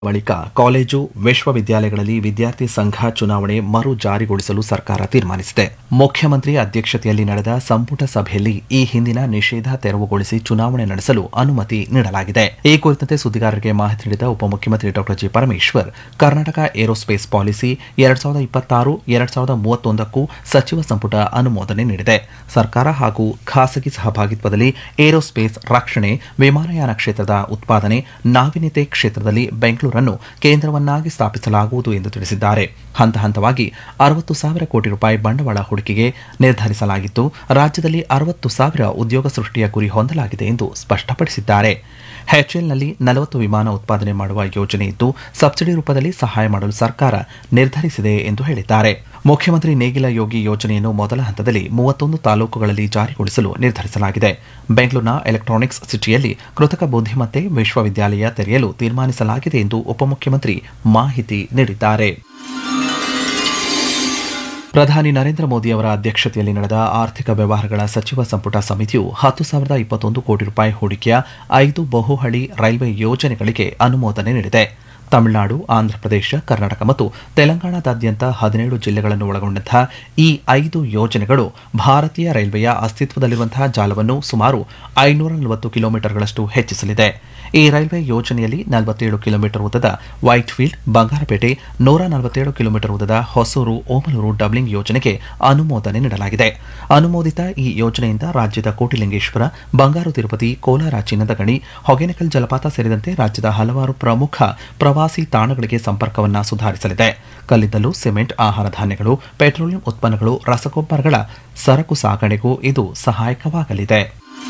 ಬಳಿಕ ಕಾಲೇಜು ವಿಶ್ವವಿದ್ಯಾಲಯಗಳಲ್ಲಿ ವಿದ್ಯಾರ್ಥಿ ಸಂಘ ಚುನಾವಣೆ ಮರು ಜಾರಿಗೊಳಿಸಲು ಸರ್ಕಾರ ತೀರ್ಮಾನಿಸಿದೆ ಮುಖ್ಯಮಂತ್ರಿ ಅಧ್ಯಕ್ಷತೆಯಲ್ಲಿ ನಡೆದ ಸಂಪುಟ ಸಭೆಯಲ್ಲಿ ಈ ಹಿಂದಿನ ನಿಷೇಧ ತೆರವುಗೊಳಿಸಿ ಚುನಾವಣೆ ನಡೆಸಲು ಅನುಮತಿ ನೀಡಲಾಗಿದೆ ಈ ಕುರಿತಂತೆ ಸುದ್ದಿಗಾರರಿಗೆ ಮಾಹಿತಿ ನೀಡಿದ ಉಪಮುಖ್ಯಮಂತ್ರಿ Dr G Parameshwar Karnataka aerospace policy ಎರಡ್ ಸಾವಿರದ ಇಪ್ಪತ್ತಾರು ಎರಡ್ ಸಾವಿರದ ಮೂವತ್ತೊಂದಕ್ಕೂ ಸಚಿವ ಸಂಪುಟ ಅನುಮೋದನೆ ನೀಡಿದೆ ಸರ್ಕಾರ ಹಾಗೂ ಖಾಸಗಿ ಸಹಭಾಗಿತ್ವದಲ್ಲಿ ಏರೋಸ್ಪೇಸ್ ರಕ್ಷಣೆ ವಿಮಾನಯಾನ ಕ್ಷೇತ್ರದ ಉತ್ಪಾದನೆ ನಾವೀನ್ಯತೆ ಕ್ಷೇತ್ರದಲ್ಲಿ ಬೆಂಗಳೂರನ್ನು ಕೇಂದ್ರವನ್ನಾಗಿ ಸ್ಥಾಪಿಸಲಾಗುವುದು ಎಂದು ತಿಳಿಸಿದ್ದಾರೆ ಹಂತ ಹಂತವಾಗಿ ಅರವತ್ತು ಸಾವಿರ ಕೋಟಿ ರೂಪಾಯಿ ಬಂಡವಾಳ ಹೂಡಿಕೆಗೆ ನಿರ್ಧರಿಸಲಾಗಿದ್ದು ರಾಜ್ಯದಲ್ಲಿ ಅರವತ್ತು ಸಾವಿರ ಉದ್ಯೋಗ ಸೃಷ್ಟಿಯ ಗುರಿ ಹೊಂದಲಾಗಿದೆ ಎಂದು ಸ್ಪಷ್ಟಪಡಿಸಿದ್ದಾರೆ ಹೆಚ್ಎಲ್ನಲ್ಲಿ ನಲವತ್ತು ವಿಮಾನ ಉತ್ಪಾದನೆ ಮಾಡುವ ಯೋಜನೆ ಇದ್ದು ಸಬ್ಸಿಡಿ ರೂಪದಲ್ಲಿ ಸಹಾಯ ಮಾಡಲು ಸರ್ಕಾರ ನಿರ್ಧರಿಸಿದೆ ಎಂದು ಹೇಳಿದ್ದಾರೆ ಮುಖ್ಯಮಂತ್ರಿ ನೇಗಿಲ ಯೋಗಿ ಯೋಜನೆಯನ್ನು ಮೊದಲ ಹಂತದಲ್ಲಿ ಮೂವತ್ತೊಂದು ತಾಲೂಕುಗಳಲ್ಲಿ ಜಾರಿಗೊಳಿಸಲು ನಿರ್ಧರಿಸಲಾಗಿದೆ ಬೆಂಗಳೂರಿನ ಎಲೆಕ್ಟ್ರಾನಿಕ್ಸ್ ಸಿಟಿಯಲ್ಲಿ ಕೃತಕ ಬುದ್ಧಿಮತ್ತೆ ವಿಶ್ವವಿದ್ಯಾಲಯ ತೆರೆಯಲು ತೀರ್ಮಾನಿಸಲಾಗಿದೆ ಎಂದು ಉಪಮುಖ್ಯಮಂತ್ರಿ ಮಾಹಿತಿ ನೀಡಿದ್ದಾರೆ ಪ್ರಧಾನಿ ನರೇಂದ್ರ ಮೋದಿ ಅವರ ಅಧ್ಯಕ್ಷತೆಯಲ್ಲಿ ನಡೆದ ಆರ್ಥಿಕ ವ್ಯವಹಾರಗಳ ಸಚಿವ ಸಂಪುಟ ಸಮಿತಿಯು ಹತ್ತು ಸಾವಿರದ ಇಪ್ಪತ್ತೊಂದು ಕೋಟಿ ರೂಪಾಯಿ ಹೂಡಿಕೆಯ ಐದು ಬಹುಹಳಿ ರೈಲ್ವೆ ಯೋಜನೆಗಳಿಗೆ ಅನುಮೋದನೆ ನೀಡಿದೆ ತಮಿಳುನಾಡು ಆಂಧ್ರಪ್ರದೇಶ ಕರ್ನಾಟಕ ಮತ್ತು ತೆಲಂಗಾಣದಾದ್ಯಂತ ಹದಿನೇಳು ಜಿಲ್ಲೆಗಳನ್ನು ಒಳಗೊಂಡಂತಹ ಈ ಐದು ಯೋಜನೆಗಳು ಭಾರತೀಯ ರೈಲ್ವೆಯ ಅಸ್ತಿತ್ವದಲ್ಲಿರುವಂತಹ ಜಾಲವನ್ನು ಸುಮಾರು ಐನೂರ ನಲವತ್ತು ಕಿಲೋಮೀಟರ್ಗಳಷ್ಟು ಹೆಚ್ಚಿಸಲಿದೆ ಈ ರೈಲ್ವೆ ಯೋಜನೆಯಲ್ಲಿ ನಲವತ್ತೇಳು ಕಿಲೋಮೀಟರ್ ಉದ್ದದ ವೈಟ್ಫೀಲ್ಡ್ ಬಂಗಾರಪೇಟೆ ನೂರ ನಲವತ್ತೇಳು ಕಿಲೋಮೀಟರ್ ಉದ್ದದ ಹೊಸೂರು ಓಮಲೂರು ಡಬ್ಲಿಂಗ್ ಯೋಜನೆಗೆ ಅನುಮೋದನೆ ನೀಡಲಾಗಿದೆ ಅನುಮೋದಿತ ಈ ಯೋಜನೆಯಿಂದ ರಾಜ್ಯದ ಕೋಟಿಲಿಂಗೇಶ್ವರ ಬಂಗಾರು ತಿರುಪತಿ ಕೋಲಾರ ಚಿನ್ನದ ಗಣಿ ಹೊಗೇನಕಲ್ ಜಲಪಾತ ಸೇರಿದಂತೆ ರಾಜ್ಯದ ಹಲವಾರು ಪ್ರಮುಖ ಪ್ರವಾಸಿ ತಾಣಗಳಿಗೆ ಸಂಪರ್ಕವನ್ನು ಸುಧಾರಿಸಲಿದೆ ಕಲ್ಲಿದ್ದಲು ಸಿಮೆಂಟ್ ಆಹಾರ ಧಾನ್ಯಗಳು ಪೆಟ್ರೋಲಿಯಂ ಉತ್ಪನ್ನಗಳು ರಸಗೊಬ್ಬರಗಳ ಸರಕು ಸಾಗಣೆಗೂ ಇದು ಸಹಾಯಕವಾಗಲಿದೆ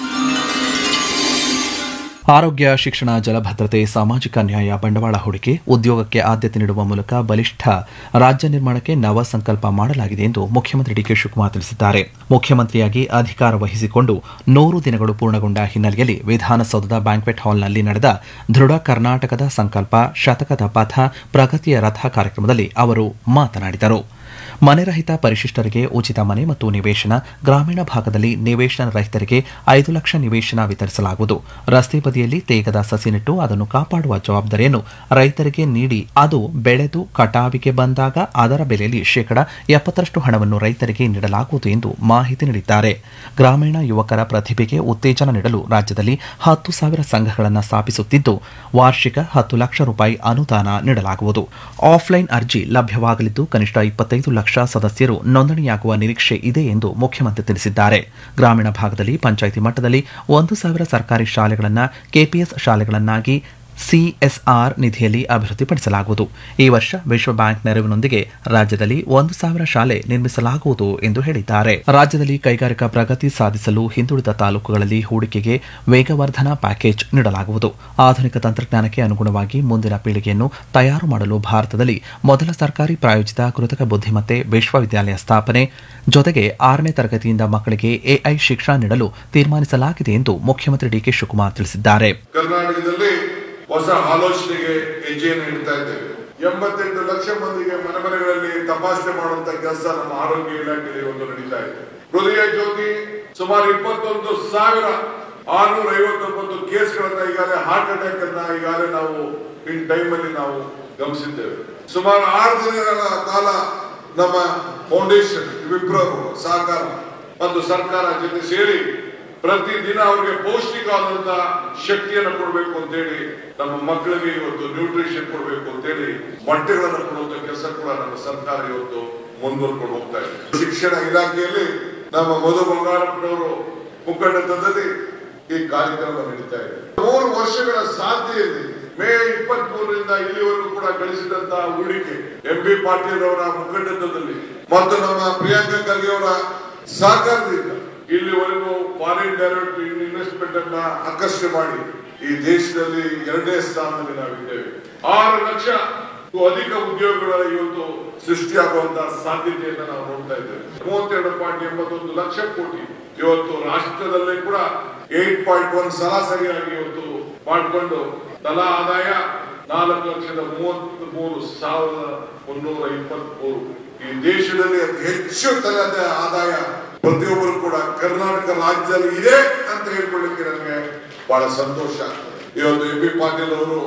ಆರೋಗ್ಯ ಶಿಕ್ಷಣ ಜಲಭದ್ರತೆ ಸಾಮಾಜಿಕ ನ್ಯಾಯ ಬಂಡವಾಳ ಹೂಡಿಕೆ ಉದ್ಯೋಗಕ್ಕೆ ಆದ್ಯತೆ ನೀಡುವ ಮೂಲಕ ಬಲಿಷ್ಠ ರಾಜ್ಯ ನಿರ್ಮಾಣಕ್ಕೆ ನವ ಸಂಕಲ್ಪ ಮಾಡಲಾಗಿದೆ ಎಂದು ಮುಖ್ಯಮಂತ್ರಿ ಡಿಕೆ ಶಿವಕುಮಾರ್ ತಿಳಿಸಿದ್ದಾರೆ ಮುಖ್ಯಮಂತ್ರಿಯಾಗಿ ಅಧಿಕಾರ ವಹಿಸಿಕೊಂಡು ನೂರು ದಿನಗಳು ಪೂರ್ಣಗೊಂಡ ಹಿನ್ನೆಲೆಯಲ್ಲಿ ವಿಧಾನಸೌಧದ ಬ್ಯಾಂಕ್ವೆಟ್ ಹಾಲ್ನಲ್ಲಿ ನಡೆದ ದೃಢ ಕರ್ನಾಟಕದ ಸಂಕಲ್ಪ ಶತಕದ ಪಥ ಪ್ರಗತಿಯ ರಥ ಕಾರ್ಯಕ್ರಮದಲ್ಲಿ ಅವರು ಮಾತನಾಡಿದರು ಮನೆರಹಿತ ಪರಿಶಿಷ್ಟರಿಗೆ ಉಚಿತ ಮನೆ ಮತ್ತು ನಿವೇಶನ ಗ್ರಾಮೀಣ ಭಾಗದಲ್ಲಿ ನಿವೇಶನ ರಹಿತರಿಗೆ ಐದು ಲಕ್ಷ ನಿವೇಶನ ವಿತರಿಸಲಾಗುವುದು ರಸ್ತೆ ಬದಿಯಲ್ಲಿ ತೇಗದ ಸಸಿ ನೆಟ್ಟು ಅದನ್ನು ಕಾಪಾಡುವ ಜವಾಬ್ದಾರಿಯನ್ನು ರೈತರಿಗೆ ನೀಡಿ ಅದು ಬೆಳೆದು ಕಟಾವಿಗೆ ಬಂದಾಗ ಅದರ ಬೆಲೆಯಲ್ಲಿ ಶೇಕಡ ಎಪ್ಪತ್ತರಷ್ಟು ಹಣವನ್ನು ರೈತರಿಗೆ ನೀಡಲಾಗುವುದು ಎಂದು ಮಾಹಿತಿ ನೀಡಿದ್ದಾರೆ ಗ್ರಾಮೀಣ ಯುವಕರ ಪ್ರತಿಭೆಗೆ ಉತ್ತೇಜನ ನೀಡಲು ರಾಜ್ಯದಲ್ಲಿ ಹತ್ತು ಸಾವಿರ ಸಂಘಗಳನ್ನು ಸ್ಥಾಪಿಸುತ್ತಿದ್ದು ವಾರ್ಷಿಕ ಹತ್ತು ಲಕ್ಷ ರೂಪಾಯಿ ಅನುದಾನ ನೀಡಲಾಗುವುದು ಆಫ್ಲೈನ್ ಅರ್ಜಿ ಲಭ್ಯವಾಗಲಿದ್ದು ಕನಿಷ್ಠ ಇಪ್ಪತ್ತೈದು ಲಕ್ಷ ಸದಸ್ಯರು ನೋಂದಣಿಯಾಗುವ ನಿರೀಕ್ಷೆ ಇದೆ ಎಂದು ಮುಖ್ಯಮಂತ್ರಿ ತಿಳಿಸಿದ್ದಾರೆ ಗ್ರಾಮೀಣ ಭಾಗದಲ್ಲಿ ಪಂಚಾಯಿತಿ ಮಟ್ಟದಲ್ಲಿ ಒಂದು ಸಾವಿರ ಸರ್ಕಾರಿ ಶಾಲೆಗಳನ್ನು ಕೆಪಿಎಸ್ ಶಾಲೆಗಳನ್ನಾಗಿ ಸಿಎಸ್ಆರ್ ನಿಧಿಯಲ್ಲಿ ಅಭಿವೃದ್ಧಿಪಡಿಸಲಾಗುವುದು ಈ ವರ್ಷ ವಿಶ್ವ ಬ್ಯಾಂಕ್ ನೆರವಿನೊಂದಿಗೆ ರಾಜ್ಯದಲ್ಲಿ ಒಂದು ಸಾವಿರ ಶಾಲೆ ನಿರ್ಮಿಸಲಾಗುವುದು ಎಂದು ಹೇಳಿದ್ದಾರೆ ರಾಜ್ಯದಲ್ಲಿ ಕೈಗಾರಿಕಾ ಪ್ರಗತಿ ಸಾಧಿಸಲು ಹಿಂದುಳಿದ ತಾಲೂಕುಗಳಲ್ಲಿ ಹೂಡಿಕೆಗೆ ವೇಗವರ್ಧನಾ ಪ್ಯಾಕೇಜ್ ನೀಡಲಾಗುವುದು ಆಧುನಿಕ ತಂತ್ರಜ್ಞಾನಕ್ಕೆ ಅನುಗುಣವಾಗಿ ಮುಂದಿನ ಪೀಳಿಗೆಯನ್ನು ತಯಾರು ಮಾಡಲು ಭಾರತದಲ್ಲಿ ಮೊದಲ ಸರ್ಕಾರಿ ಪ್ರಾಯೋಜಿತ ಕೃತಕ ಬುದ್ಧಿಮತ್ತೆ ವಿಶ್ವವಿದ್ಯಾಲಯ ಸ್ಥಾಪನೆ ಜೊತೆಗೆ ಆರನೇ ತರಗತಿಯಿಂದ ಮಕ್ಕಳಿಗೆ ಎಐ ಶಿಕ್ಷಣ ನೀಡಲು ತೀರ್ಮಾನಿಸಲಾಗಿದೆ ಎಂದು ಮುಖ್ಯಮಂತ್ರಿ ಡಿಕೆ ಶಿವಕುಮಾರ್ ತಿಳಿಸಿದ್ದಾರೆ ಕರ್ನಾಟಕದಲ್ಲಿ ಹೊಸ ಆಲೋಚನೆಗೆ ಹೆಜ್ಜೆಯನ್ನು ಇಡ್ತಾ ಇದ್ದೇವೆ ಎಂಬತ್ತೆಂಟು ಲಕ್ಷ ಮಂದಿಗೆ ಮನೆ ಮನೆಗಳಲ್ಲಿ ತಪಾಸಣೆ ಮಾಡುವಂತ ಕೆಲಸ ನಮ್ಮ ಆರೋಗ್ಯ ಇಲಾಖೆಯಲ್ಲಿ ಒಂದು ನಡೀತಾ ಇದೆ ಹೃದಯ ಜ್ಯೋತಿ ಸುಮಾರು ಇಪ್ಪತ್ತೊಂದು ಸಾವಿರ ಆರ್ನೂರ ಐವತ್ತೊಂಬತ್ತು ಕೇಸ್ಗಳನ್ನ ಈಗಾಗಲೇ ಹಾರ್ಟ್ ಅಟ್ಯಾಕ್ ಅನ್ನ ಈಗಾಗಲೇ ನಾವು ಇನ್ ಟೈಮ್ ಅಲ್ಲಿ ನಾವು ಗಮನಿಸಿದ್ದೇವೆ ಸುಮಾರು ಆರು ದಿನಗಳ ಕಾಲ ನಮ್ಮ ಫೌಂಡೇಶನ್ ವಿಪ್ರರು ಸಹಕಾರ ಮತ್ತು ಸರ್ಕಾರ ಜೊತೆ ಸೇರಿ ಪ್ರತಿದಿನ ಅವರಿಗೆ ಪೌಷ್ಟಿಕವಾದಂತ ಶಕ್ತಿಯನ್ನು ಕೊಡಬೇಕು ಅಂತ ಹೇಳಿ ನಮ್ಮ ಮಕ್ಕಳಿಗೆ ಇವತ್ತು ನ್ಯೂಟ್ರಿಷನ್ ಕೊಡಬೇಕು ಅಂತ ಹೇಳಿ ಮೊಟ್ಟೆಗಳನ್ನು ಕೊಡುವಂತ ಕೆಲಸ ಕೂಡ ನಮ್ಮ ಸರ್ಕಾರ ಇವತ್ತು ಮುಂದುವರ್ಕೊಂಡು ಹೋಗ್ತಾ ಇದೆ ಶಿಕ್ಷಣ ಇಲಾಖೆಯಲ್ಲಿ ನಮ್ಮ ಮಧು ಬಂಗಾರಪ್ಪನವರು ಮುಖಂಡತ್ವದಲ್ಲಿ ಈ ಕಾರ್ಯಕ್ರಮ ನಡೀತಾ ಇದೆ ಮೂರು ವರ್ಷಗಳ ಸಾಧ್ಯತೆಯಲ್ಲಿ ಮೇ ಇಪ್ಪತ್ತ್ ಮೂರರಿಂದ ಇಲ್ಲಿವರೆಗೂ ಕೂಡ ಗಳಿಸಿದಂತಹ ಹೂಡಿಕೆ ಎಂ ಬಿ ಪಾಟೀಲ್ ಅವರ ಮುಖಂಡತ್ವದಲ್ಲಿ ಮತ್ತು ನಮ್ಮ ಪ್ರಿಯಾಂಕಾ ಖರ್ಗೆ ಅವರ ಸಹಕಾರದಿಂದ ಇಲ್ಲಿವರೆಗೂ ಫಾರಿನ್ ಡೈರೆಕ್ಟ್ ಇನ್ವೆಸ್ಟ್ಮೆಂಟ್ ಅನ್ನ ಆಕರ್ಷಣೆ ಮಾಡಿ ಈ ದೇಶದಲ್ಲಿ ಎರಡನೇ ಸ್ಥಾನದಲ್ಲಿ ನಾವಿದ್ದೇವೆ ಆರು ಲಕ್ಷ ಅಧಿಕ ಉದ್ಯೋಗಗಳ ಇವತ್ತು ಸೃಷ್ಟಿಯಾಗುವಂತಹ ಸಾಧ್ಯತೆಯನ್ನ ನಾವು ನೋಡ್ತಾ ಇದ್ದೇವೆ ಮೂವತ್ತೆರಡು ಪಾಯಿಂಟ್ ಎಂಬತ್ತೊಂದು ಲಕ್ಷ ಕೋಟಿ ಇವತ್ತು ರಾಷ್ಟ್ರದಲ್ಲೇ ಕೂಡ ಏಟ್ ಪಾಯಿಂಟ್ ಒನ್ ಸರಾಸರಿಯಾಗಿ ಇವತ್ತು ಮಾಡಿಕೊಂಡು ತಲಾ ಆದಾಯ ನಾಲ್ಕು ಲಕ್ಷದ ಮೂವತ್ತ್ ಮೂರು ಸಾವಿರದ ಮುನ್ನೂರ ಇಪ್ಪತ್ತ್ ಮೂರು ಈ ದೇಶದಲ್ಲಿ ಅತಿ ಹೆಚ್ಚು ತಲದ ಆದಾಯ ಪ್ರತಿಯೊಬ್ಬರು ಕೂಡ ಕರ್ನಾಟಕ ರಾಜ್ಯದಲ್ಲಿ ಇದೆ ಅಂತ ಹೇಳ್ಕೊಳ್ಳಿಕ್ಕೆ ನನಗೆ ಬಹಳ ಸಂತೋಷ ಆಗ್ತದೆ ಇವತ್ತು ಎಂ ಬಿ ಪಾಟೀಲ್ ಅವರು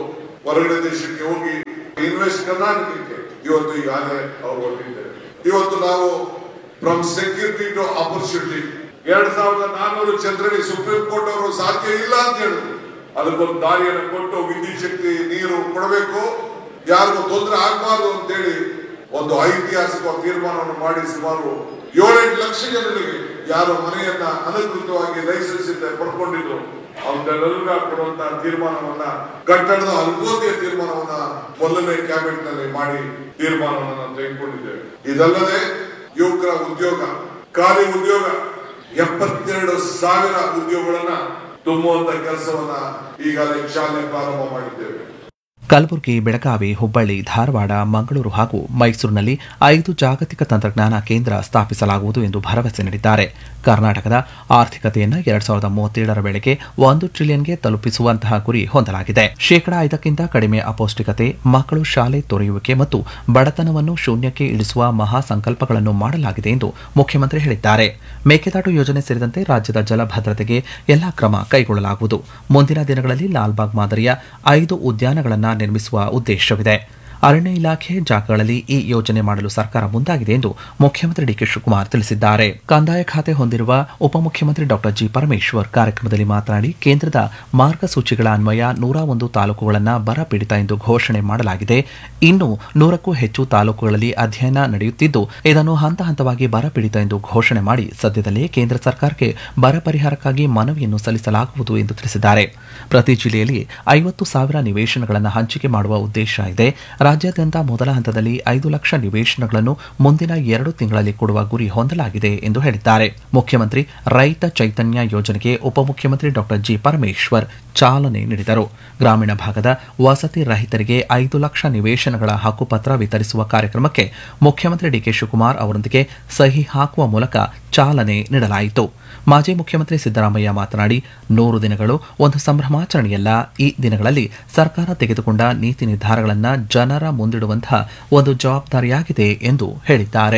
ಹೊರಗಡೆ ದೇಶಕ್ಕೆ ಹೋಗಿ ಇನ್ವೆಸ್ಟ್ ಕರ್ನಾಟಕಕ್ಕೆ ಇವತ್ತು ಈಗಾಗಲೇ ಅವ್ರು ಹೊರಟಿದ್ದಾರೆ ಇವತ್ತು ನಾವು ಫ್ರಮ್ ಸೆಕ್ಯೂರಿಟಿ ಟು ಆಪರ್ಚುನಿಟಿ ಎರಡ್ ಸಾವಿರದ ನಾನ್ನೂರು ಚಂದ್ರನಿ ಸುಪ್ರೀಂ ಕೋರ್ಟ್ ಅವರು ಸಾಧ್ಯ ಇಲ್ಲ ಅಂತ ಹೇಳಿದ್ರು ಅದಕ್ಕೊಂದು ದಾರಿಯನ್ನು ಕೊಟ್ಟು ವಿದ್ಯುತ್ ಶಕ್ತಿ ನೀರು ಕೊಡಬೇಕು ಯಾರಿಗೂ ತೊಂದರೆ ಆಗಬಾರ್ದು ಅಂತೇಳಿ ಒಂದು ಐತಿಹಾಸಿಕ ತೀರ್ಮಾನವನ್ನು ಮಾಡಿ ಸುಮಾರು ಏಳೆಂಟು ಲಕ್ಷ ಜನರಿಗೆ ಯಾರು ಮನೆಯನ್ನ ಅನಧಿಕೃತವಾಗಿ ಲೈಸೆನ್ಸ್ ಇಂದ ಪಡ್ಕೊಂಡಿದ್ರು ಅವನ್ನೆಲ್ಲ ಕೊಡುವಂತಹ ತೀರ್ಮಾನವನ್ನ ಕಟ್ಟಡದ ಅಲ್ಗೋತಿಯ ತೀರ್ಮಾನವನ್ನ ಮೊದಲನೇ ಕ್ಯಾಬಿನೆಟ್ ನಲ್ಲಿ ಮಾಡಿ ತೀರ್ಮಾನವನ್ನ ನಾವು ತೆಗೆದುಕೊಂಡಿದ್ದೇವೆ ಇದಲ್ಲದೆ ಯುವಕರ ಉದ್ಯೋಗ ಖಾಲಿ ಉದ್ಯೋಗ ಎಪ್ಪತ್ತೆರಡು ಸಾವಿರ ಉದ್ಯೋಗಗಳನ್ನ ತುಂಬುವಂತ ಕೆಲಸವನ್ನ ಈಗಾಗಲೇ ಚಾಲನೆ ಪ್ರಾರಂಭ ಮಾಡಿದ್ದೇವೆ ಕಲಬುರಗಿ ಬೆಳಗಾವಿ ಹುಬ್ಬಳ್ಳಿ ಧಾರವಾಡ ಮಂಗಳೂರು ಹಾಗೂ ಮೈಸೂರಿನಲ್ಲಿ ಐದು ಜಾಗತಿಕ ತಂತ್ರಜ್ಞಾನ ಕೇಂದ್ರ ಸ್ಥಾಪಿಸಲಾಗುವುದು ಎಂದು ಭರವಸೆ ನೀಡಿದ್ದಾರೆ ಕರ್ನಾಟಕದ ಆರ್ಥಿಕತೆಯನ್ನು ಎರಡ್ ಸಾವಿರದ ಮೂವತ್ತೇಳರ ವೇಳೆಗೆ ಒಂದು ಟ್ರಿಲಿಯನ್ಗೆ ತಲುಪಿಸುವಂತಹ ಗುರಿ ಹೊಂದಲಾಗಿದೆ ಶೇಕಡಾ ಐದಕ್ಕಿಂತ ಕಡಿಮೆ ಅಪೌಷ್ಟಿಕತೆ ಮಕ್ಕಳು ಶಾಲೆ ತೊರೆಯುವಿಕೆ ಮತ್ತು ಬಡತನವನ್ನು ಶೂನ್ಯಕ್ಕೆ ಇಳಿಸುವ ಮಹಾ ಸಂಕಲ್ಪಗಳನ್ನು ಮಾಡಲಾಗಿದೆ ಎಂದು ಮುಖ್ಯಮಂತ್ರಿ ಹೇಳಿದ್ದಾರೆ ಮೇಕೆದಾಟು ಯೋಜನೆ ಸೇರಿದಂತೆ ರಾಜ್ಯದ ಜಲ ಭದ್ರತೆಗೆ ಎಲ್ಲಾ ಕ್ರಮ ಕೈಗೊಳ್ಳಲಾಗುವುದು ಮುಂದಿನ ದಿನಗಳಲ್ಲಿ ಲಾಲ್ಬಾಗ್ ಮಾದರಿಯ ಐದು ಉದ್ಯಾನಗಳನ್ನು ನಿರ್ಮಿಸುವ ಉದ್ದೇಶವಿದೆ ಅರಣ್ಯ ಇಲಾಖೆ ಜಾಗಗಳಲ್ಲಿ ಈ ಯೋಜನೆ ಮಾಡಲು ಸರ್ಕಾರ ಮುಂದಾಗಿದೆ ಎಂದು ಮುಖ್ಯಮಂತ್ರಿ ಡಿಕೆ ಶಿವಕುಮಾರ್ ತಿಳಿಸಿದ್ದಾರೆ ಕಂದಾಯ ಖಾತೆ ಹೊಂದಿರುವ ಉಪಮುಖ್ಯಮಂತ್ರಿ ಡಾಕ್ಟರ್ ಜಿ ಪರಮೇಶ್ವರ್ ಕಾರ್ಯಕ್ರಮದಲ್ಲಿ ಮಾತನಾಡಿ ಕೇಂದ್ರದ ಮಾರ್ಗಸೂಚಿಗಳ ಅನ್ವಯ ನೂರ ಒಂದು ತಾಲೂಕುಗಳನ್ನು ಬರ ಪೀಡಿತ ಎಂದು ಘೋಷಣೆ ಮಾಡಲಾಗಿದೆ ಇನ್ನು ನೂರಕ್ಕೂ ಹೆಚ್ಚು ತಾಲೂಕುಗಳಲ್ಲಿ ಅಧ್ಯಯನ ನಡೆಯುತ್ತಿದ್ದು ಇದನ್ನು ಹಂತ ಹಂತವಾಗಿ ಬರ ಪೀಡಿತ ಎಂದು ಘೋಷಣೆ ಮಾಡಿ ಸದ್ಯದಲ್ಲೇ ಕೇಂದ್ರ ಸರ್ಕಾರಕ್ಕೆ ಬರ ಪರಿಹಾರಕ್ಕಾಗಿ ಮನವಿಯನ್ನು ಸಲ್ಲಿಸಲಾಗುವುದು ಎಂದು ತಿಳಿಸಿದ್ದಾರೆ ಪ್ರತಿ ಜಿಲ್ಲೆಯಲ್ಲಿ ಐವತ್ತು ಸಾವಿರ ನಿವೇಶನಗಳನ್ನು ಹಂಚಿಕೆ ಮಾಡುವ ಉದ್ದೇಶ ಇದೆ ರಾಜ್ಯಾದ್ಯಂತ ಮೊದಲ ಹಂತದಲ್ಲಿ ಐದು ಲಕ್ಷ ನಿವೇಶನಗಳನ್ನು ಮುಂದಿನ ಎರಡು ತಿಂಗಳಲ್ಲಿ ಕೊಡುವ ಗುರಿ ಹೊಂದಲಾಗಿದೆ ಎಂದು ಹೇಳಿದ್ದಾರೆ ಮುಖ್ಯಮಂತ್ರಿ ರೈತ ಚೈತನ್ಯ ಯೋಜನೆಗೆ ಉಪಮುಖ್ಯಮಂತ್ರಿ ಡಾಕ್ಟರ್ ಜಿ ಪರಮೇಶ್ವರ್ ಚಾಲನೆ ನೀಡಿದರು ಗ್ರಾಮೀಣ ಭಾಗದ ವಸತಿ ರಹಿತರಿಗೆ ಐದು ಲಕ್ಷ ನಿವೇಶನಗಳ ಹಕ್ಕುಪತ್ರ ವಿತರಿಸುವ ಕಾರ್ಯಕ್ರಮಕ್ಕೆ ಮುಖ್ಯಮಂತ್ರಿ ಡಿಕೆ ಶಿವಕುಮಾರ್ ಅವರೊಂದಿಗೆ ಸಹಿ ಹಾಕುವ ಮೂಲಕ ಚಾಲನೆ ನೀಡಲಾಯಿತು ಮಾಜಿ ಮುಖ್ಯಮಂತ್ರಿ ಸಿದ್ದರಾಮಯ್ಯ ಮಾತನಾಡಿ ನೂರು ದಿನಗಳು ಒಂದು ಸಂಭ್ರಮಾಚರಣೆಯಲ್ಲ ಈ ದಿನಗಳಲ್ಲಿ ಸರ್ಕಾರ ತೆಗೆದುಕೊಂಡ ನೀತಿ ನಿರ್ಧಾರಗಳನ್ನು ಜನರ ಮುಂದಿಡುವಂತಹ ಒಂದು ಜವಾಬ್ದಾರಿಯಾಗಿದೆ ಎಂದು ಹೇಳಿದ್ದಾರೆ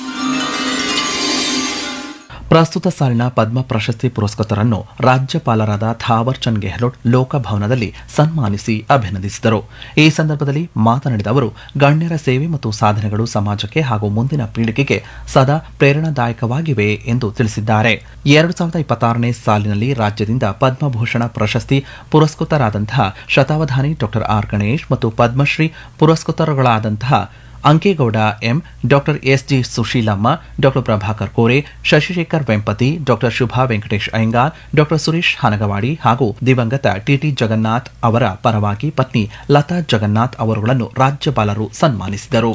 ಪ್ರಸ್ತುತ ಸಾಲಿನ ಪದ್ಮ ಪ್ರಶಸ್ತಿ ಪುರಸ್ಕೃತರನ್ನು ರಾಜ್ಯಪಾಲರಾದ ಥಾವರ್ ಚಂದ್ ಗೆಹ್ಲೋಟ್ ಲೋಕಭವನದಲ್ಲಿ ಸನ್ಮಾನಿಸಿ ಅಭಿನಂದಿಸಿದರು ಈ ಸಂದರ್ಭದಲ್ಲಿ ಮಾತನಾಡಿದ ಅವರು ಗಣ್ಯರ ಸೇವೆ ಮತ್ತು ಸಾಧನೆಗಳು ಸಮಾಜಕ್ಕೆ ಹಾಗೂ ಮುಂದಿನ ಪೀಳಿಗೆಗೆ ಸದಾ ಪ್ರೇರಣಾದಾಯಕವಾಗಿವೆ ಎಂದು ತಿಳಿಸಿದ್ದಾರೆ ಎರಡು ಸಾವಿರದ ಇಪ್ಪತ್ತಾರನೇ ಸಾಲಿನಲ್ಲಿ ರಾಜ್ಯದಿಂದ ಪದ್ಮಭೂಷಣ ಪ್ರಶಸ್ತಿ ಪುರಸ್ಕೃತರಾದಂತಹ ಶತಾವಧಾನಿ ಡಾಕ್ಟರ್ ಆರ್ ಗಣೇಶ್ ಮತ್ತು ಪದ್ಮಶ್ರೀ ಪುರಸ್ಕೃತರುಗಳಾದಂತಹ Ankegowda M doctor S G Sushilamma doctor Prabhakar Kore Shashishekhar Vempati doctor Shubha Venkatesh Iyengar doctor Suresh Hanagavadi ಹಾಗೂ ದಿವಂಗತ ಟಿಟಿ ಜಗನ್ನಾಥ್ ಅವರ ಪರವಾಗಿ ಪತ್ನಿ ಲತಾ ಜಗನ್ನಾಥ್ ಅವರುಗಳನ್ನು ರಾಜ್ಯಪಾಲರು ಸನ್ಮಾನಿಸಿದರು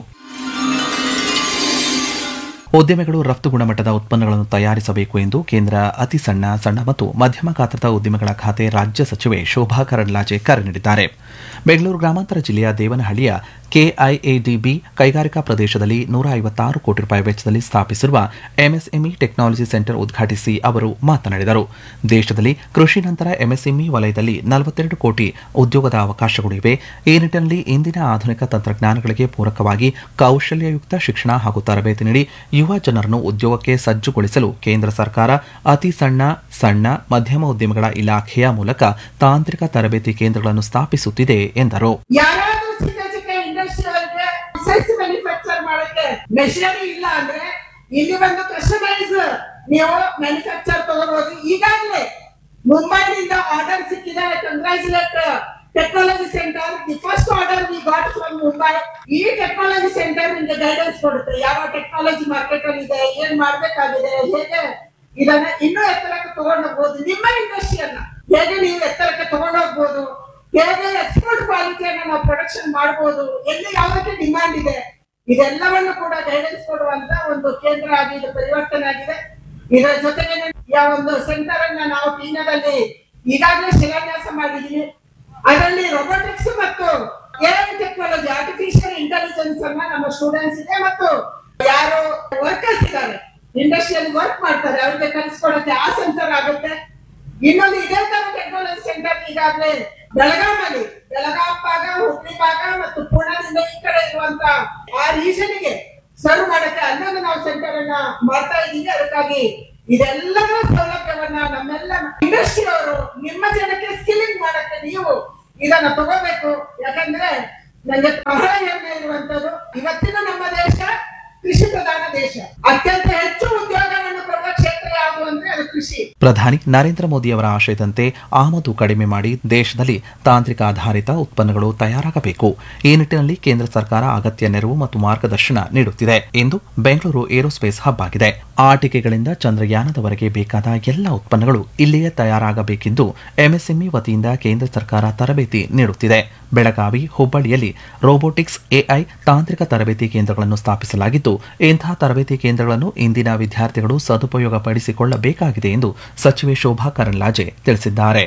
ಉದ್ಯಮಿಗಳು ರಫ್ತು ಗುಣಮಟ್ಟದ ಉತ್ಪನ್ನಗಳನ್ನು ತಯಾರಿಸಬೇಕು ಎಂದು ಕೇಂದ್ರ ಅತಿ ಸಣ್ಣ ಸಣ್ಣ ಮತ್ತು ಮಧ್ಯಮ ಗಾತ್ರದ ಉದ್ಯಮಿಗಳ ಖಾತೆ ರಾಜ್ಯ ಸಚಿವೆ ಶೋಭಾ ಕರಂದ್ಲಾಜೆ ಕರೆ ನೀಡಿದ್ದಾರೆ ಬೆಂಗಳೂರು ಗ್ರಾಮಾಂತರ ಜಿಲ್ಲೆಯ ದೇವನಹಳ್ಳಿಯ ಕೆಐಎಡಿಬಿ ಕೈಗಾರಿಕಾ ಪ್ರದೇಶದಲ್ಲಿ ನೂರ ಐವತ್ತಾರು ಕೋಟಿ ರೂಪಾಯಿ ವೆಚ್ಚದಲ್ಲಿ ಸ್ಥಾಪಿಸಿರುವ ಎಂಎಸ್ಎಂಇ ಟೆಕ್ನಾಲಜಿ ಸೆಂಟರ್ ಉದ್ಘಾಟಿಸಿ ಅವರು ಮಾತನಾಡಿದರು ದೇಶದಲ್ಲಿ ಕೃಷಿ ನಂತರ ಎಂಎಸ್ಎಂಇ ವಲಯದಲ್ಲಿ ನಲವತ್ತೆರಡು ಕೋಟಿ ಉದ್ಯೋಗದ ಅವಕಾಶಗಳು ಇವೆ ಈ ನಿಟ್ಟಿನಲ್ಲಿ ಇಂದಿನ ಆಧುನಿಕ ತಂತ್ರಜ್ಞಾನಗಳಿಗೆ ಪೂರಕವಾಗಿ ಕೌಶಲ್ಯಯುಕ್ತ ಶಿಕ್ಷಣ ಹಾಗೂ ತರಬೇತಿ ನೀಡಿ ಯುವ ಜನರನ್ನು ಉದ್ಯೋಗಕ್ಕೆ ಸಜ್ಜುಗೊಳಿಸಲು ಕೇಂದ್ರ ಸರ್ಕಾರ ಅತಿ ಸಣ್ಣ ಸಣ್ಣ ಮಧ್ಯಮ ಉದ್ಯಮಗಳ ಇಲಾಖೆಯ ಮೂಲಕ ತಾಂತ್ರಿಕ ತರಬೇತಿ ಕೇಂದ್ರಗಳನ್ನು ಸ್ಥಾಪಿಸುತ್ತಿದೆ ಎಂದರು ಯಾರಾದ್ರೂ ಚಿಕ್ಕ ಚಿಕ್ಕ ಇಂಡಸ್ಟ್ರಿ ಅವರಿಗೆ ಸೆಸ್ ಮ್ಯಾನುಫ್ಯಾಕ್ಚರ್ ಮಾಡಕ್ಕೆ ಮೆಷಿನರಿ ಇಲ್ಲ ಅಂದ್ರೆ ಇಲ್ಲಿ ಬಂದು ಕಸ್ಟಮೈಸ್ ನೀವು ಮ್ಯಾನುಫ್ಯಾಕ್ಚರ್ ತಗೋಬಹುದು ಈಗಾಗಲೇ ಮುಂಬೈನಿಂದ ಆರ್ಡರ್ ಸಿಕ್ಕಿದೆ congratulate technology centre the first order we got from Mumbai ಈ ಟೆಕ್ನಾಲಜಿ ಸೆಂಟರ್ ನಿಮ್ಗೆ ಗೈಡೆನ್ಸ್ ಕೊಡುತ್ತೆ ಯಾವ ಟೆಕ್ನಾಲಜಿ ಮಾರ್ಕೆಟ್ ಅಲ್ಲಿ ಇದೆ ಏನ್ ಮಾಡ್ಬೇಕಾಗಿದೆ ಹೇಗೆ ಇದನ್ನ ಇನ್ನೂ ಎತ್ತರಕ್ಕೆ ತಗೊಂಡೋಗ್ಬೋದು ನಿಮ್ಮ ಇಂಡಸ್ಟ್ರಿಯನ್ನ ಹೇಗೆ ನೀವು ಎತ್ತರಕ್ಕೆ ತಗೊಂಡೋಗ್ಬೋದು ಹೇಗೆ ಎಕ್ಸ್ಪೋರ್ಟ್ ಕ್ವಾಲಿಟಿಯನ್ನ ನಾವು ಪ್ರೊಡಕ್ಷನ್ ಮಾಡಬಹುದು ಎಲ್ಲಿ ಯಾವುದಕ್ಕೆ ಡಿಮ್ಯಾಂಡ್ ಇದೆ ಇದೆಲ್ಲವನ್ನು ಕೂಡ ಗೈಡೆನ್ಸ್ ಕೊಡುವಂತ ಒಂದು ಕೇಂದ್ರ ಆಗಿ ಇದು ಪರಿವರ್ತನೆ ಆಗಿದೆ ಇದರ ಜೊತೆಗೆ ಯಾವ ಒಂದು ಸೆಂಟರ್ ಅನ್ನ ನಾವು ಪೀಣ್ಯದಲ್ಲಿ ಈಗಾಗಲೇ ಶಿಲಾನ್ಯಾಸ ಮಾಡಿದೀವಿ ಅದರಲ್ಲಿ ರೊಬೋಟಿಕ್ಸ್ ಮತ್ತು ಎಐ ಟೆಕ್ನಾಲಜಿ ಆರ್ಟಿಫಿಷಿಯಲ್ ಇಂಟೆಲಿಜೆನ್ಸ್ ಅನ್ನ ನಮ್ಮ ಸ್ಟೂಡೆಂಟ್ಸ್ ಇದೆ ಮತ್ತು ಯಾರು ವರ್ಕರ್ಸ್ ಇದ್ದಾರೆ ಇಂಡಸ್ಟ್ರಿಯಲ್ಲಿ ವರ್ಕ್ ಮಾಡ್ತಾರೆ ಅವ್ರಿಗೆ ಕಲಿಸ್ಕೊಡಕ್ಕೆ ಆ ಸೆಂಟರ್ ಆಗುತ್ತೆ ಇನ್ನೊಂದು ಇದೇ ತರ ಟೆಕ್ನಾಲಜಿ ಸೆಂಟರ್ ಈಗಾಗಲೇ ಬೆಳಗಾವಲ್ಲಿ ಬೆಳಗಾಂ ಭಾಗ ಹುಬ್ಳಿ ಭಾಗ ಮತ್ತು ಪುಣೆದಿಂದ ಈ ಕಡೆ ಇರುವಂತ ಆ ರೀಜನ್ ಗೆ ಸರ್ವ್ ಮಾಡಕ್ಕೆ ಅಲ್ಲೊಂದು ನಾವು ಸೆಂಟರ್ ಅನ್ನ ಮಾಡ್ತಾ ಇದ್ದೀವಿ ಅದಕ್ಕಾಗಿ ಇದೆಲ್ಲದರ ಸೌಲಭ್ಯವನ್ನ ನಮ್ಮೆಲ್ಲ ಇಂಡಸ್ಟ್ರಿ ಅವರು ನಿಮ್ಮ ಜನಕ್ಕೆ ಸ್ಕಿಲ್ಲಿಂಗ್ ಮಾಡಕ್ಕೆ ನೀವು ಇದನ್ನ ತಗೋಬೇಕು ಯಾಕಂದ್ರೆ ನನಗೆ ಬಹಳ ಹೆಮ್ಮೆ ಇರುವಂತದ್ದು ಇವತ್ತಿನ ನಮ್ಮ ದೇಶ ಕೃಷಿ ಪ್ರಧಾನ ದೇಶ ಅತ್ಯಂತ ಹೆಚ್ಚು ಉದ್ಯೋಗವನ್ನು ಕೊಡುವ ಕ್ಷೇತ್ರ ಯಾವುದು ಅಂದ್ರೆ ಅದು ಕೃಷಿ ಪ್ರಧಾನಿ ನರೇಂದ್ರ ಮೋದಿಯವರ ಆಶಯದಂತೆ ಆಮದು ಕಡಿಮೆ ಮಾಡಿ ದೇಶದಲ್ಲಿ ತಾಂತ್ರಿಕ ಆಧಾರಿತ ಉತ್ಪನ್ನಗಳು ತಯಾರಾಗಬೇಕು ಈ ನಿಟ್ಟಿನಲ್ಲಿ ಕೇಂದ್ರ ಸರ್ಕಾರ ಅಗತ್ಯ ನೆರವು ಮತ್ತು ಮಾರ್ಗದರ್ಶನ ನೀಡುತ್ತಿದೆ ಎಂದು ಬೆಂಗಳೂರು ಏರೋಸ್ಪೇಸ್ ಹಬ್ ಆಗಿದೆ ಆಟಿಕೆಗಳಿಂದ ಚಂದ್ರಯಾನದವರೆಗೆ ಬೇಕಾದ ಎಲ್ಲ ಉತ್ಪನ್ನಗಳು ಇಲ್ಲಿಯೇ ತಯಾರಾಗಬೇಕೆಂದು ಎಂಎಸ್ಎಂಇ ವತಿಯಿಂದ ಕೇಂದ್ರ ಸರ್ಕಾರ ತರಬೇತಿ ನೀಡುತ್ತಿದೆ ಬೆಳಗಾವಿ ಹುಬ್ಬಳ್ಳಿಯಲ್ಲಿ ರೋಬೋಟಿಕ್ಸ್ ಎಐ ತಾಂತ್ರಿಕ ತರಬೇತಿ ಕೇಂದ್ರಗಳನ್ನು ಸ್ಥಾಪಿಸಲಾಗಿದ್ದು ಇಂತಹ ತರಬೇತಿ ಕೇಂದ್ರಗಳನ್ನು ಇಂದಿನ ವಿದ್ಯಾರ್ಥಿಗಳು ಸದುಪಯೋಗ ಪಡಿಸಿಕೊಳ್ಳಬೇಕಾಗಿದೆ ಎಂದು ಸಚಿವೆ ಶೋಭಾ ಕರಂದ್ಲಾಜೆ ತಿಳಿಸಿದ್ದಾರೆ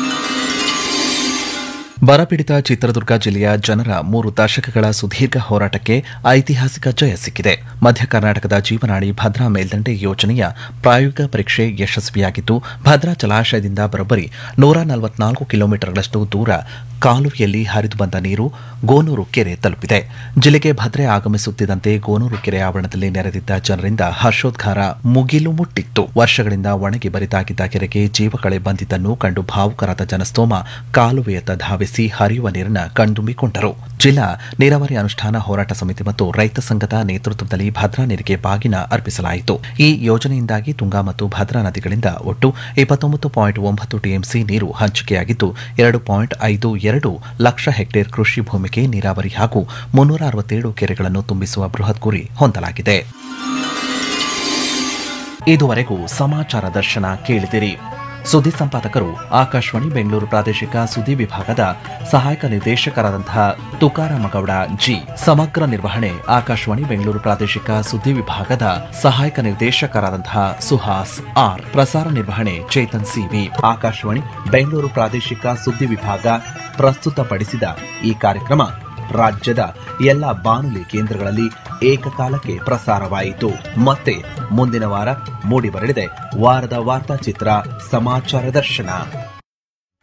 ಬರಪೀಡಿತ ಚಿತ್ರದುರ್ಗ ಜಿಲ್ಲೆಯ ಜನರ ಮೂರು ದಶಕಗಳ ಸುದೀರ್ಘ ಹೋರಾಟಕ್ಕೆ ಐತಿಹಾಸಿಕ ಜಯ ಸಿಕ್ಕಿದೆ ಮಧ್ಯ ಕರ್ನಾಟಕದ ಜೀವನಾಡಿ ಭದ್ರಾ ಮೇಲ್ದಂಡೆ ಯೋಜನೆಯ ಪ್ರಾಯೋಗಿಕ ಪರೀಕ್ಷೆ ಯಶಸ್ವಿಯಾಗಿದ್ದು ಭದ್ರಾ ಜಲಾಶಯದಿಂದ ಬರೋಬ್ಬರಿ ನೂರ ನಲವತ್ನಾಲ್ಕು ಕಿಲೋಮೀಟರ್ಗಳಷ್ಟು ದೂರ ಕಾಲುವೆಯಲ್ಲಿ ಹರಿದು ಬಂದ ನೀರು ಗೋನೂರು ಕೆರೆ ತಲುಪಿದೆ ಜಿಲ್ಲೆಗೆ ಭದ್ರೆ ಆಗಮಿಸುತ್ತಿದ್ದಂತೆ ಗೋನೂರು ಕೆರೆ ಆವರಣದಲ್ಲಿ ನೆರೆದಿದ್ದ ಜನರಿಂದ ಹರ್ಷೋದ್ಗಾರ ಮುಗಿಲು ಮುಟ್ಟಿತ್ತು ವರ್ಷಗಳಿಂದ ಒಣಗಿ ಬರಿದಾಗಿದ್ದ ಕೆರೆಗೆ ಜೀವಕಳೆ ಬಂದಿದ್ದನ್ನು ಕಂಡು ಭಾವುಕರಾದ ಜನಸ್ತೋಮ ಕಾಲುವೆಯತ್ತ ಧಾವಿಸಿ ಹರಿಯುವ ನೀರನ್ನ ಕಣ್ತುಂಬಿಕೊಂಡರು ಜಿಲ್ಲಾ ನೀರಾವರಿ ಅನುಷ್ಠಾನ ಹೋರಾಟ ಸಮಿತಿ ಮತ್ತು ರೈತ ಸಂಘದ ನೇತೃತ್ವದಲ್ಲಿ ಭದ್ರಾ ನೀರಿಗೆ ಬಾಗಿನ ಅರ್ಪಿಸಲಾಯಿತು ಈ ಯೋಜನೆಯಿಂದಾಗಿ ತುಂಗಾ ಮತ್ತು ಭದ್ರಾ ನದಿಗಳಿಂದ ಒಟ್ಟು ಇಪ್ಪತ್ತೊಂಬತ್ತು ಪಾಯಿಂಟ್ ಒಂಬತ್ತು ಟಿಎಂಸಿ ನೀರು ಹಂಚಿಕೆಯಾಗಿದ್ದು ಎರಡು ಪಾಯಿಂಟ್ ಐದು ಎರಡು ಲಕ್ಷ ಹೆಕ್ಟೇರ್ ಕೃಷಿ ಭೂಮಿಗೆ ನೀರಾವರಿ ಹಾಗೂ ಮುನ್ನೂರ ಅರವತ್ತೇಳು ಕೆರೆಗಳನ್ನು ತುಂಬಿಸುವ ಬೃಹತ್ ಗುರಿ ಹೊಂದಲಾಗಿದೆ ಇದುವರೆಗೂ ಸಮಾಚಾರ ದರ್ಶನ ಕೇಳಿದಿರಿ ಸುದ್ದಿ ಸಂಪಾದಕರು ಆಕಾಶವಾಣಿ ಬೆಂಗಳೂರು ಪ್ರಾದೇಶಿಕ ಸುದ್ದಿ ವಿಭಾಗದ ಸಹಾಯಕ ನಿರ್ದೇಶಕರಾದಂತಹ ತುಕಾರಾಮ ಗೌಡ ಜಿ ಸಮಗ್ರ ನಿರ್ವಹಣೆ ಆಕಾಶವಾಣಿ ಬೆಂಗಳೂರು ಪ್ರಾದೇಶಿಕ ಸುದ್ದಿ ವಿಭಾಗದ ಸಹಾಯಕ ನಿರ್ದೇಶಕರಾದಂತಹ ಸುಹಾಸ್ ಆರ್ ಪ್ರಸಾರ ನಿರ್ವಹಣೆ ಚೇತನ್ ಸಿವಿ ಆಕಾಶವಾಣಿ ಬೆಂಗಳೂರು ಪ್ರಾದೇಶಿಕ ಸುದ್ದಿ ವಿಭಾಗ ಪ್ರಸ್ತುತಪಡಿಸಿದ ಈ ಕಾರ್ಯಕ್ರಮ ರಾಜ್ಯದ ಎಲ್ಲ ಬಾನುಲಿ ಕೇಂದ್ರಗಳಲ್ಲಿ ಏಕಕಾಲಕ್ಕೆ ಪ್ರಸಾರವಾಯಿತು ಮತ್ತೆ ಮುಂದಿನ ವಾರ ಮೂಡಿಬರಲಿದೆ ವಾರದ ವಾರ್ತಾಚಿತ್ರ ಸಮಾಚಾರ ದರ್ಶನ